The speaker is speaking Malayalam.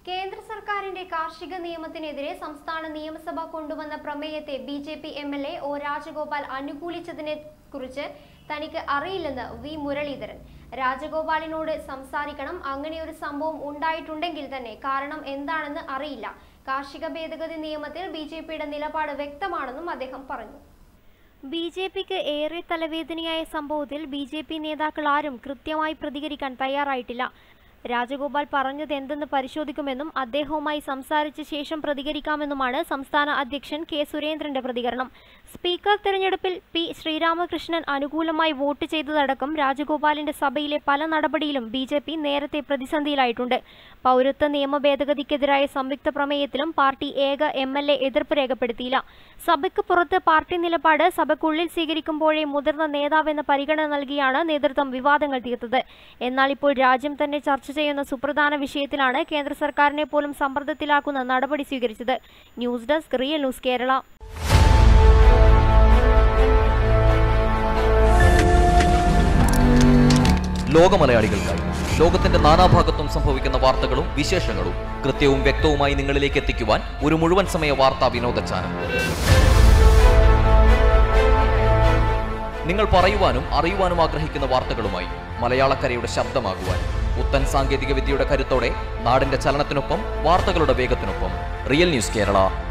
കേന്ദ്ര സർക്കാരിന്റെ കാർഷിക നിയമത്തിനെതിരെ സംസ്ഥാന നിയമസഭ കൊണ്ടുവന്ന പ്രമേയത്തെ B J P M L A O Rajagopal അനുകൂലിച്ചതിനെ കുറിച്ച് തനിക്ക് അറിയില്ലെന്ന് വി മുരളീധരൻ രാജഗോപാലിനോട് സംസാരിക്കണം അങ്ങനെ ഒരു സംഭവം ഉണ്ടായിട്ടുണ്ടെങ്കിൽ തന്നെ കാരണം എന്താണെന്ന് അറിയില്ല കാർഷിക ഭേദഗതി നിയമത്തിൽ ബി ജെ പിയുടെ നിലപാട് വ്യക്തമാണെന്നും അദ്ദേഹം പറഞ്ഞു ബി ജെ പിക്ക് ഏറെ തലവേദനയായ സംഭവത്തിൽ ബി ജെ പി നേതാക്കൾ ആരും കൃത്യമായി പ്രതികരിക്കാൻ തയ്യാറായിട്ടില്ല രാജഗോപാൽ പറഞ്ഞത് എന്തെന്ന് പരിശോധിക്കുമെന്നും അദ്ദേഹവുമായി സംസാരിച്ച ശേഷം പ്രതികരിക്കാമെന്നുമാണ് സംസ്ഥാന അധ്യക്ഷൻ കെ സുരേന്ദ്രന്റെ പ്രതികരണം സ്പീക്കർ തിരഞ്ഞെടുപ്പിൽ പി ശ്രീരാമകൃഷ്ണൻ അനുകൂലമായി വോട്ട് ചെയ്തതടക്കം രാജഗോപാലിന്റെ സഭയിലെ പല നടപടിയിലും ബി ജെ പി നേരത്തെ പ്രതിസന്ധിയിലായിട്ടുണ്ട് പൗരത്വ നിയമ ഭേദഗതിക്കെതിരായ സംയുക്ത പ്രമേയത്തിലും പാർട്ടി ഏക എം എൽ എ എതിർപ്പ് രേഖപ്പെടുത്തിയില്ല സഭയ്ക്ക് പുറത്ത് പാർട്ടി നിലപാട് സഭയ്ക്കുള്ളിൽ സ്വീകരിക്കുമ്പോഴേ മുതിർന്ന നേതാവെന്ന പരിഗണന നൽകിയാണ് നേതൃത്വം വിവാദങ്ങൾ തീർത്തത് എന്നാൽ ഇപ്പോൾ രാജ്യം തന്നെ ചർച്ച ചെയ്യുന്ന സുപ്രധാന വിഷയത്തിലാണ് കേന്ദ്ര സർക്കാരിനെ പോലും സമ്മർദ്ദത്തിലാക്കുന്ന നടപടി സ്വീകരിച്ചത് news desk real news Kerala ലോകമലയാളികൾക്കായി ലോകത്തിന്റെ നാനാഭാഗത്തും സംഭവിക്കുന്ന വാർത്തകളും വിശേഷങ്ങളും കൃത്യവും വ്യക്തവുമായി നിങ്ങളിലേക്ക് എത്തിക്കുവാൻ ഒരു മുഴുവൻ സമയ വാർത്താ വിനോദ ചാനൽ നിങ്ങൾ പറയുവാനും അറിയുവാനും ആഗ്രഹിക്കുന്ന വാർത്തകളുമായി മലയാളക്കരയുടെ ശബ്ദമാകുവാൻ പുത്തൻ സാങ്കേതിക വിദ്യയുടെ കരുത്തോടെ നാടിന്റെ ചലനത്തിനൊപ്പം വാർത്തകളുടെ വേഗത്തിനൊപ്പം റിയൽ ന്യൂസ് കേരള